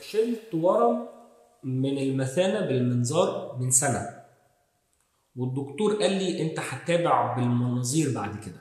شلت ورم من المثانه بالمنظار من سنه والدكتور قال لي انت هتتابع بالمناظير بعد كده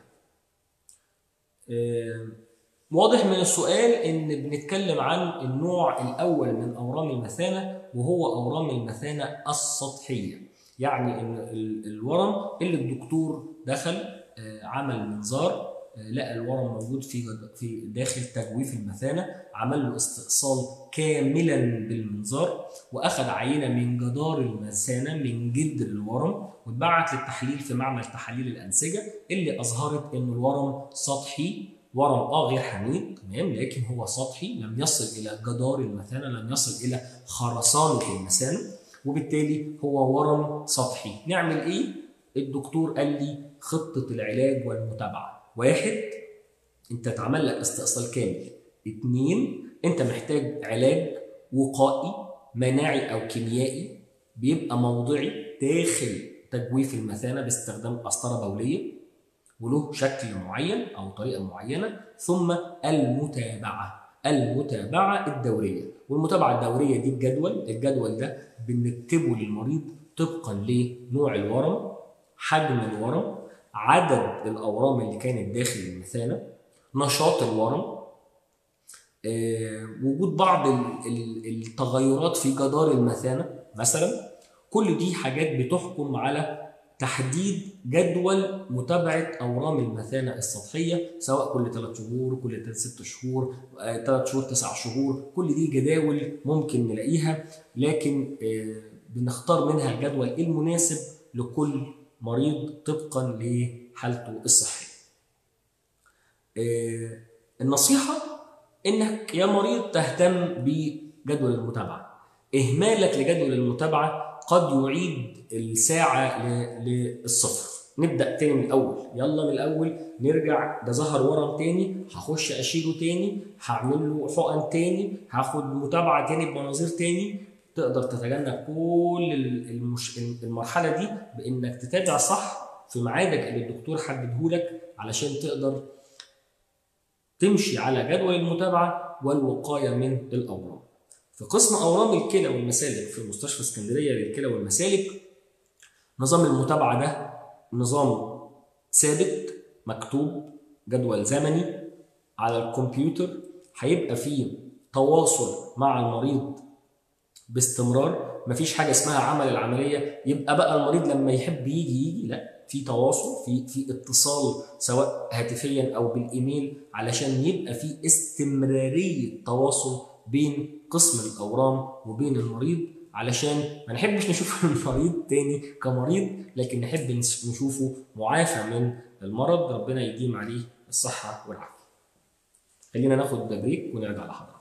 آه، واضح من السؤال ان بنتكلم عن النوع الاول من اورام المثانه وهو اورام المثانه السطحيه يعني ان ال- الورم اللي الدكتور دخل آه، عمل منظار آه، لقى الورم موجود في جد- في داخل تجويف المثانه عمل له استئصال كاملا بالمنظار واخذ عينه من جدار المثانه من جدر الورم واتبعت للتحليل في معمل تحاليل الانسجه اللي اظهرت ان الورم سطحي ورم اه غير حميد تمام لكن هو سطحي لم يصل الى جدار المثانه لم يصل الى خرسانه المثانه وبالتالي هو ورم سطحي نعمل ايه الدكتور قال لي خطه العلاج والمتابعه واحد انت اتعمل لك استئصال كامل اتنين انت محتاج علاج وقائي مناعي او كيميائي بيبقى موضعي داخل تجويف المثانه باستخدام قسطره بوليه وله شكل معين او طريقه معينه ثم المتابعه المتابعه الدوريه والمتابعه الدوريه دي بجدول الجدول ده بنكتبه للمريض طبقا لنوع الورم حجم الورم عدد الاورام اللي كانت داخل المثانه نشاط الورم آه، وجود بعض ال- ال- التغيرات في جدار المثانه مثلا كل دي حاجات بتحكم على تحديد جدول متابعه اورام المثانه السطحيه سواء كل 3 شهور كل 6 شهور 3 شهور 9 شهور كل دي جداول ممكن نلاقيها لكن آه، بنختار منها الجدول المناسب لكل مريض طبقا لحالته الصحيه. آه، النصيحه انك يا مريض تهتم بجدول المتابعه. اهمالك لجدول المتابعه قد يعيد الساعه ل- للصفر. نبدا تاني من الاول يلا من الاول نرجع ده ظهر ورم تاني هخش اشيله تاني هعمل له حقن تاني هاخد متابعه تاني بمناظير تاني تقدر تتجنب كل ال- المش... المرحله دي بانك تتابع صح في ميعادك اللي الدكتور حدده لك علشان تقدر تمشي على جدول المتابعه والوقايه من الاورام. في قسم اورام الكلى والمسالك في مستشفى اسكندريه للكلى والمسالك نظام المتابعه ده نظام ثابت مكتوب جدول زمني على الكمبيوتر هيبقى فيه تواصل مع المريض باستمرار مفيش حاجه اسمها عمل العمليه يبقى بقى المريض لما يحب يجي يجي لا في تواصل في في اتصال سواء هاتفيا او بالايميل علشان يبقى في استمراريه تواصل بين قسم الاورام وبين المريض علشان ما نحبش نشوف المريض تاني كمريض لكن نحب نشوفه معافى من المرض ربنا يديم عليه الصحه والعافيه. خلينا ناخد بريك ونرجع لحضرتك.